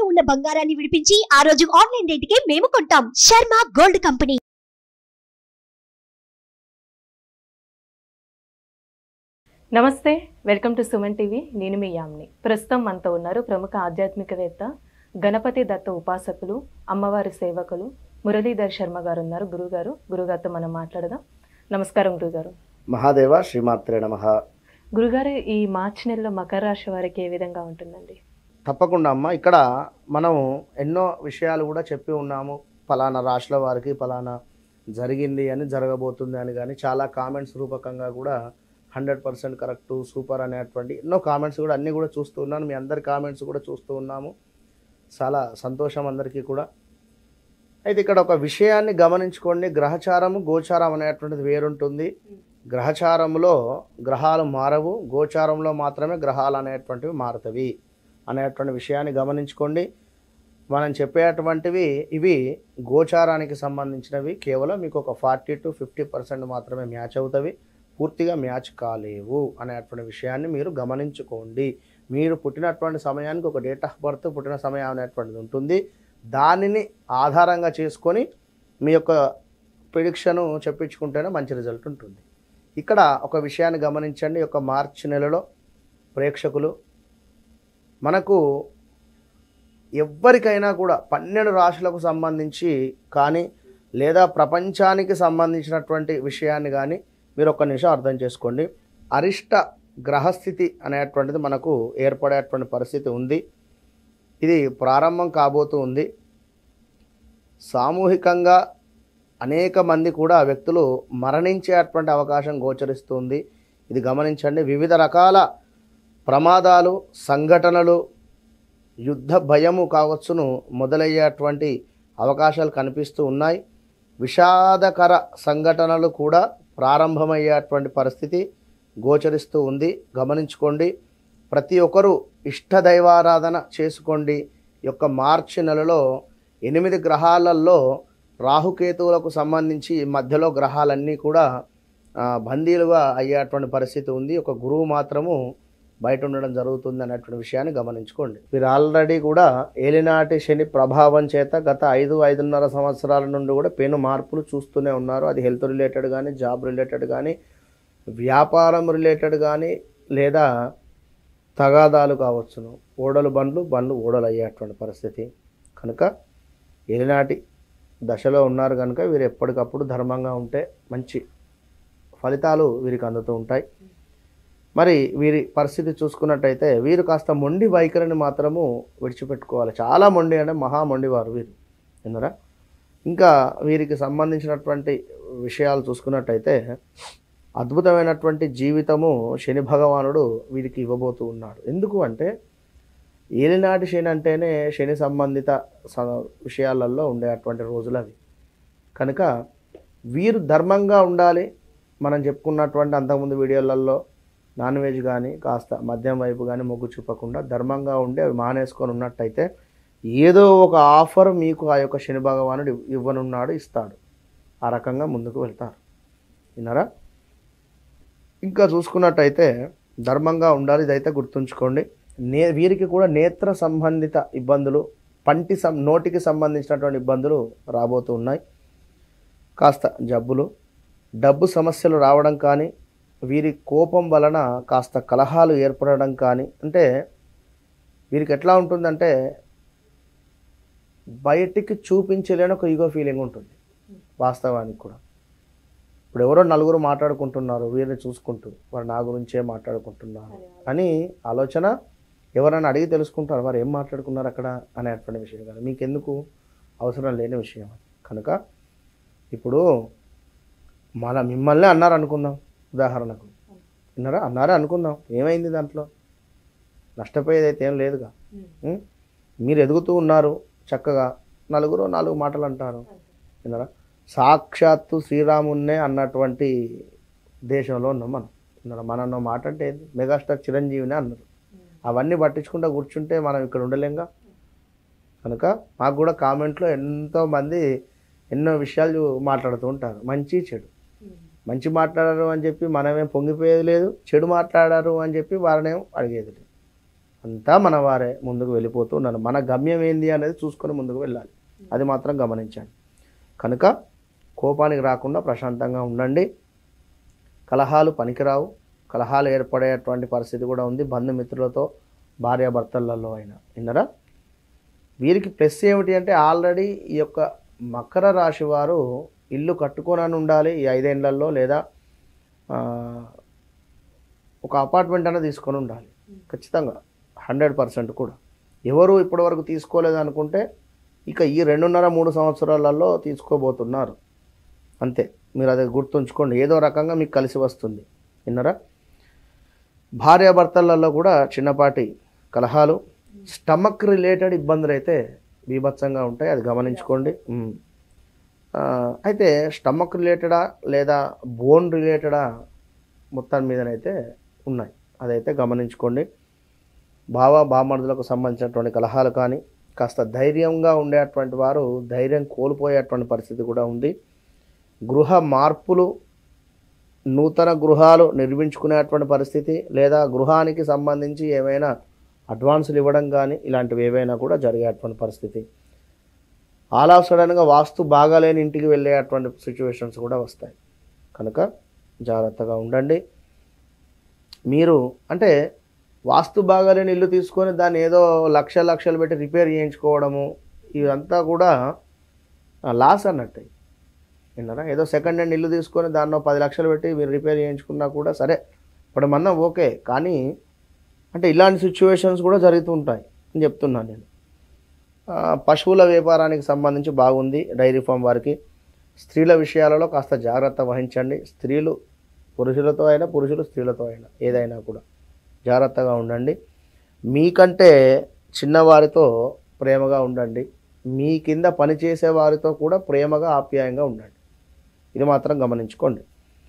ఉన్న బంగారాన్ని విడిపించి ఆ రోజు ఆన్లైన్ రేటుకే మేము కొంటాం శర్మ గోల్డ్ కంపెనీ నమస్తే వెల్కమ్ టు సుమన్ టీవీ నేను మీ యామ్ని ప్రస్తుతం మనతో ఉన్నారు ప్రముఖ ఆధ్యాత్మికవేత్త గణపతి దత్త ఉపాసకులు అమ్మవారి సేవకులు మురళీధర్ శర్మ గారు ఉన్నారు గురుగారు గురుగారితో మనం మాట్లాడదాం నమస్కారం గురుగారు మహాదేవ శ్రీమాత్రే నమ గురుగారు ఈ మార్చి నెలలో మకర రాశి వారికి ఏ విధంగా ఉంటుందండి తప్పకుండా అమ్మ ఇక్కడ మనం ఎన్నో విషయాలు కూడా చెప్పి ఉన్నాము ఫలానా రాశుల వారికి ఫలానా జరిగింది అని జరగబోతుంది అని కానీ చాలా కామెంట్స్ రూపకంగా కూడా హండ్రెడ్ పర్సెంట్ కరెక్ట్ సూపర్ అనేటువంటి ఎన్నో కామెంట్స్ కూడా అన్నీ కూడా చూస్తూ ఉన్నాను మీ అందరి కామెంట్స్ కూడా చూస్తూ ఉన్నాము చాలా సంతోషం అందరికీ కూడా అయితే ఇక్కడ ఒక విషయాన్ని గమనించుకోండి గ్రహచారము గోచారం అనేటువంటిది వేరుంటుంది గ్రహచారంలో గ్రహాలు మారవు గోచారంలో మాత్రమే గ్రహాలు అనేటువంటివి మారుతవి అనేటువంటి విషయాన్ని గమనించుకోండి మనం చెప్పేటువంటివి ఇవి గోచారానికి సంబంధించినవి కేవలం మీకు ఒక ఫార్టీ టు ఫిఫ్టీ పర్సెంట్ మాత్రమే మ్యాచ్ అవుతవి పూర్తిగా మ్యాచ్ కాలేవు అనేటువంటి విషయాన్ని మీరు గమనించుకోండి మీరు పుట్టినటువంటి సమయానికి ఒక డేట్ ఆఫ్ బర్త్ పుట్టిన సమయం అనేటువంటిది ఉంటుంది దానిని ఆధారంగా చేసుకొని మీ యొక్క ప్రిడిక్షను చెప్పించుకుంటేనే మంచి రిజల్ట్ ఉంటుంది ఇక్కడ ఒక విషయాన్ని గమనించండి ఈ యొక్క మార్చి నెలలో ప్రేక్షకులు మనకు ఎవ్వరికైనా కూడా పన్నెండు రాశులకు సంబంధించి కానీ లేదా ప్రపంచానికి సంబంధించినటువంటి విషయాన్ని కానీ మీరు ఒక్క నిమిషం అర్థం చేసుకోండి అరిష్ట గ్రహస్థితి అనేటువంటిది మనకు ఏర్పడేటువంటి పరిస్థితి ఉంది ఇది ప్రారంభం కాబోతూ ఉంది సామూహికంగా అనేక మంది కూడా వ్యక్తులు మరణించేటువంటి అవకాశం గోచరిస్తుంది ఇది గమనించండి వివిధ రకాల ప్రమాదాలు సంఘటనలు యుద్ధ భయము కావచ్చును మొదలయ్యేటువంటి అవకాశాలు కనిపిస్తూ ఉన్నాయి విషాదకర సంఘటనలు కూడా ప్రారంభమయ్యేటువంటి పరిస్థితి గోచరిస్తూ ఉంది గమనించుకోండి ప్రతి ఒక్కరూ ఇష్టదైవారాధన చేసుకోండి ఈ యొక్క మార్చి నెలలో ఎనిమిది గ్రహాలలో రాహుకేతువులకు సంబంధించి మధ్యలో గ్రహాలన్నీ కూడా ఆ, బందీలుగా అయ్యేటువంటి పరిస్థితి ఉంది ఒక గురువు మాత్రము బయట ఉండడం జరుగుతుంది అనేటువంటి విషయాన్ని గమనించుకోండి మీరు ఆల్రెడీ కూడా ఏలినాటి శని ప్రభావం చేత గత ఐదు ఐదున్నర సంవత్సరాల నుండి కూడా పెను మార్పులు చూస్తూనే ఉన్నారు అది హెల్త్ రిలేటెడ్ కానీ జాబ్ రిలేటెడ్ కానీ వ్యాపారం రిలేటెడ్ కానీ లేదా తగాదాలు కావచ్చును ఓడలు బండ్లు బండ్లు ఓడలు అయ్యేటువంటి పరిస్థితి కనుక ఏలినాటి దశలో ఉన్నారు కనుక వీరు ఎప్పటికప్పుడు ధర్మంగా ఉంటే మంచి ఫలితాలు వీరికి అందుతూ ఉంటాయి మరి వీరి పరిస్థితి చూసుకున్నట్టయితే వీరు కాస్త మొండి వైఖరిని మాత్రము విడిచిపెట్టుకోవాలి చాలా మొండి అంటే మహా మొండివారు వీరు విన్నరా ఇంకా వీరికి సంబంధించినటువంటి విషయాలు చూసుకున్నట్టయితే అద్భుతమైనటువంటి జీవితము శని భగవానుడు వీరికి ఇవ్వబోతూ ఉన్నాడు ఎందుకు అంటే ఏలినాటి శని అంటేనే శని సంబంధిత స- విషయాలలో ఉండేటువంటి రోజులు అవి కనుక వీరు ధర్మంగా ఉండాలి మనం చెప్పుకున్నటువంటి అంతకుముందు వీడియోలలో నాన్ వెజ్ కానీ కాస్త మద్యం వైపు కానీ మొగ్గు చూపకుండా ధర్మంగా ఉండి అవి మానేసుకొని ఉన్నట్టయితే ఏదో ఒక ఆఫర్ మీకు ఆ యొక్క శని భగవానుడు ఇవ్- ఇవ్వనున్నాడు ఇస్తాడు ఆ రకంగా ముందుకు వెళ్తారు విన్నారా ఇంకా చూసుకున్నట్టయితే ధర్మంగా ఉండాలి ఇదైతే గుర్తుంచుకోండి నే వీరికి కూడా నేత్ర సంబంధిత ఇబ్బందులు పంటి సం నోటికి సంబంధించినటువంటి ఇబ్బందులు రాబోతూ ఉన్నాయి కాస్త జబ్బులు డబ్బు సమస్యలు రావడం కానీ వీరి కోపం వలన కాస్త కలహాలు ఏర్పడడం కానీ అంటే వీరికి ఎట్లా ఉంటుందంటే బయటికి చూపించలేని ఒక ఈగో ఫీలింగ్ ఉంటుంది వాస్తవానికి కూడా ఇప్పుడు ఎవరో నలుగురు మాట్లాడుకుంటున్నారు వీరిని చూసుకుంటూ వారు నా గురించే మాట్లాడుకుంటున్నారు అని ఆలోచన ఎవరైనా అడిగి తెలుసుకుంటారు వారు ఏం మాట్లాడుకున్నారు అక్కడ అనేటువంటి విషయం కదా మీకెందుకు అవసరం లేని విషయం అది. కనుక ఇప్పుడు మన మిమ్మల్ని అన్నారు అనుకుందాం ఉదాహరణకు విన్నారా అన్నారే అనుకుందాం ఏమైంది దాంట్లో నష్టపోయేది అయితే ఏం లేదుగా ఉం? మీరు ఎదుగుతూ ఉన్నారు చక్కగా నలుగురు నాలుగు మాటలు అంటారు విన్నారా సాక్షాత్తు శ్రీరామున్నే అన్నటువంటి దేశంలో ఉన్నాం మనం విన్నారా మన అన్న మాట అంటే ఏంది? మెగాస్టార్ చిరంజీవినే అన్నారు అవన్నీ పట్టించుకుంటూ కూర్చుంటే మనం ఇక్కడ ఉండలేంగా కనుక మాకు కూడా కామెంట్లో ఎంతో మంది ఎన్నో విషయాలు మాట్లాడుతూ ఉంటారు మంచి చెడు మంచి మాట్లాడారు అని చెప్పి మనమేం పొంగిపోయేది లేదు చెడు మాట్లాడారు అని చెప్పి వారినేం అడిగేది లేదు అంతా మన వారే ముందుకు వెళ్ళిపోతూ ఉన్నారు మన గమ్యం ఏంది అనేది చూసుకొని ముందుకు వెళ్ళాలి అది మాత్రం గమనించండి కనుక కోపానికి రాకుండా ప్రశాంతంగా ఉండండి కలహాలు పనికిరావు కలహాలు ఏర్పడేటువంటి పరిస్థితి కూడా ఉంది బంధుమిత్రులతో భార్యాభర్తలలో అయినా విన్నరా వీరికి ప్లస్ ఏమిటి అంటే ఆల్రెడీ ఈ యొక్క మకర రాశి వారు ఇల్లు కట్టుకొని ఉండాలి ఈ ఐదేళ్లలో లేదా ఆ, ఒక అపార్ట్మెంట్ అనేది తీసుకొని ఉండాలి ఖచ్చితంగా హండ్రెడ్ పర్సెంట్ కూడా ఎవరు ఇప్పటివరకు తీసుకోలేదు అనుకుంటే ఇక ఈ రెండున్నర మూడు సంవత్సరాలలో తీసుకోబోతున్నారు అంతే మీరు అది గుర్తుంచుకోండి ఏదో రకంగా మీకు కలిసి వస్తుంది విన్నరా భార్యాభర్తలలో కూడా చిన్నపాటి కలహాలు స్టమక్ రిలేటెడ్ ఇబ్బందులు అయితే బీభత్సంగా ఉంటాయి అది గమనించుకోండి ఉమ్. ఆ, అయితే స్టమక్ రిలేటెడా లేదా బోన్ రిలేటెడా మొత్తం మీదనైతే ఉన్నాయి అదైతే గమనించుకోండి భావ బామర్దులకు సంబంధించినటువంటి కలహాలు కానీ కాస్త ధైర్యంగా ఉండేటువంటి వారు ధైర్యం కోల్పోయేటువంటి పరిస్థితి కూడా ఉంది గృహ మార్పులు నూతన గృహాలు నిర్మించుకునేటువంటి పరిస్థితి లేదా గృహానికి సంబంధించి ఏమైనా అడ్వాన్సులు ఇవ్వడం కానీ ఇలాంటివి ఏవైనా కూడా జరిగేటువంటి పరిస్థితి ఆల్ ఆఫ్ సడన్గా వాస్తు బాగాలేని ఇంటికి వెళ్ళేటువంటి సిచ్యువేషన్స్ కూడా వస్తాయి కనుక జాగ్రత్తగా ఉండండి మీరు అంటే వాస్తు బాగాలేని ఇల్లు తీసుకొని దాన్ని ఏదో లక్ష లక్షలు పెట్టి రిపేర్ చేయించుకోవడము ఇదంతా కూడా లాస్ అన్నట్టు విన్నారా ఏదో సెకండ్ హ్యాండ్ ఇల్లు తీసుకొని దాన్నో పది లక్షలు పెట్టి మీరు రిపేర్ చేయించుకున్నా కూడా సరే ఇప్పుడు మన్నా ఓకే కానీ అంటే ఇలాంటి సిచ్యువేషన్స్ కూడా జరుగుతూ ఉంటాయి అని చెప్తున్నాను నేను ఆ, పశువుల వ్యాపారానికి సంబంధించి బాగుంది డైరీ ఫామ్ వారికి స్త్రీల విషయాలలో కాస్త జాగ్రత్త వహించండి స్త్రీలు పురుషులతో అయినా పురుషులు స్త్రీలతో అయినా ఏదైనా కూడా జాగ్రత్తగా ఉండండి మీకంటే చిన్నవారితో ప్రేమగా ఉండండి మీ కింద పనిచేసే వారితో కూడా ప్రేమగా ఆప్యాయంగా ఉండండి ఇది మాత్రం గమనించుకోండి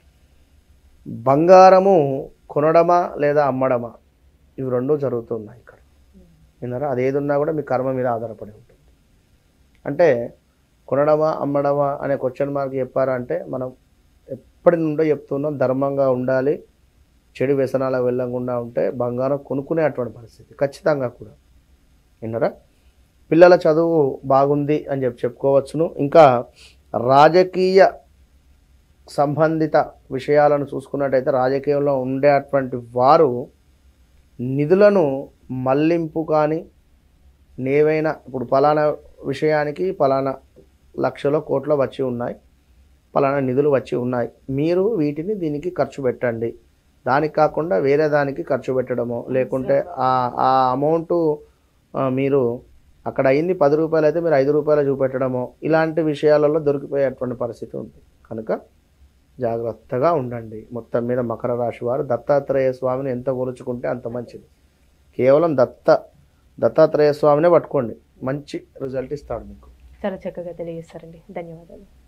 బంగారము కొనడమా లేదా అమ్మడమా ఇవి రెండు జరుగుతున్నాయి ఇక్కడ విన్నారా అది ఏది ఉన్నా కూడా మీ కర్మ మీద ఆధారపడి ఉంటుంది అంటే కొనడమా అమ్మడమా అనే క్వశ్చన్ మార్క్ చెప్పారా అంటే మనం ఎప్పటి నుండో చెప్తున్నాం ధర్మంగా ఉండాలి చెడు వ్యసనాలకు వెళ్ళకుండా ఉంటే బంగారం కొనుక్కునే అటువంటి పరిస్థితి ఖచ్చితంగా కూడా విన్నారా పిల్లల చదువు బాగుంది అని చెప్పి చెప్పుకోవచ్చును ఇంకా రాజకీయ సంబంధిత విషయాలను చూసుకున్నట్టయితే రాజకీయంలో ఉండేటువంటి వారు నిధులను మళ్లింపు కానీ ఏవైనా ఇప్పుడు పలానా విషయానికి పలానా లక్షలో కోట్లో వచ్చి ఉన్నాయి పలానా నిధులు వచ్చి ఉన్నాయి మీరు వీటిని దీనికి ఖర్చు పెట్టండి దానికి కాకుండా వేరే దానికి ఖర్చు పెట్టడమో లేకుంటే ఆ ఆ అమౌంట్ మీరు అక్కడ అయింది పది రూపాయలు అయితే మీరు ఐదు రూపాయలు చూపెట్టడమో ఇలాంటి విషయాలలో దొరికిపోయేటువంటి పరిస్థితి ఉంది కనుక జాగ్రత్తగా ఉండండి మొత్తం మీద మకర రాశి వారు దత్తాత్రేయ స్వామిని ఎంత కొలుచుకుంటే అంత మంచిది కేవలం దత్త దత్తాత్రేయ స్వామినే పట్టుకోండి మంచి రిజల్ట్ ఇస్తాడు మీకు చాలా చక్కగా తెలియజేస్తారండి ధన్యవాదాలు